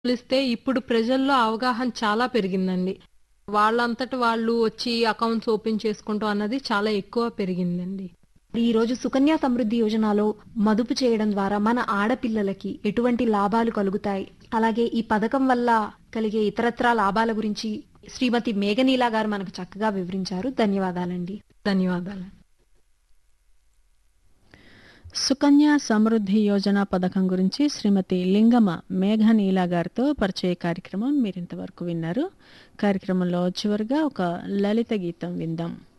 పోలిస్తే ఇప్పుడు ప్రజల్లో అవగాహన చాలా పెరిగిందండి. వాళ్ళంతట వాళ్ళు వచ్చి అకౌంట్స్ ఓపెన్ చేసుకుంటాం అన్నది చాలా ఎక్కువ పెరిగిందండి. ఈ రోజు సుకన్య సమృద్ధి యోజనలో మదుపు చేయడం ద్వారా మన ఆడపిల్లలకి ఎటువంటి లాభాలు కలుగుతాయి అలాగే ఈ పథకం వల్ల కలిగే ఇతరత్రా లాభాల గురించి శ్రీమతి మేఘనీలా గారు మనకు చక్కగా వివరించారు ధన్యవాదాలండి ధన్యవాదాలు. సుకన్య సమృద్ధి యోజన పథకం గురించి శ్రీమతి లింగమ మేఘనీల గారితో పరిచయ కార్యక్రమం మీరింతవరకు విన్నారు కార్యక్రమంలో చివరిగా ఒక లలిత గీతం విందాం